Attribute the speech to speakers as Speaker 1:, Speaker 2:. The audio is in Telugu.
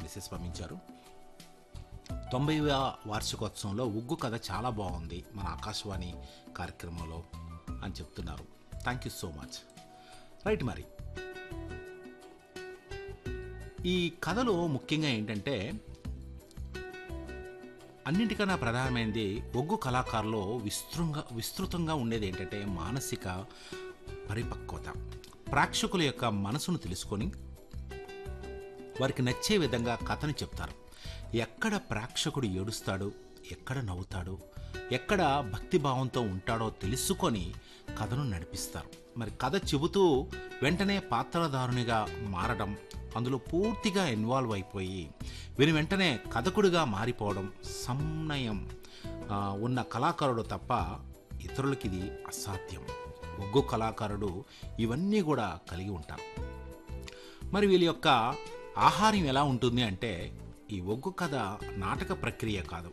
Speaker 1: మెసేజ్ పంపించారు తొంభైవ వార్షికోత్సవంలో ఉగ్గు కథ చాలా బాగుంది మన ఆకాశవాణి కార్యక్రమంలో అని చెప్తున్నారు thank you so much right మరి ఈ కథలో ముఖ్యంగా ఏంటంటే అన్నింటికన్నా ప్రధానమైనది ఒగ్గు కళాకారులో విస్తృంగా విస్తృతంగా ఉండేది ఏంటంటే మానసిక పరిపక్వత ప్రేక్షకుల యొక్క మనసును తెలుసుకొని వారికి నచ్చే విధంగా కథను చెప్తారు ఎక్కడ ప్రేక్షకుడు ఏడుస్తాడు ఎక్కడ నవ్వుతాడు ఎక్కడ భక్తిభావంతో ఉంటాడో తెలుసుకొని కథను నడిపిస్తారు మరి కథ చెబుతూ వెంటనే పాత్రధారునిగా మారడం అందులో పూర్తిగా ఇన్వాల్వ్ అయిపోయి వీరి వెంటనే కథకుడిగా మారిపోవడం సమన్వయం ఆ, ఉన్న కళాకారుడు తప్ప ఇతరులకి ఇది అసాధ్యం ఒగ్గో కళాకారుడు ఇవన్నీ కూడా కలిగి ఉంటారు మరి వీళ్ళ యొక్క ఆహారం ఎలా ఉంటుంది అంటే ఈ ఒగ్గు కథ నాటక ప్రక్రియ కాదు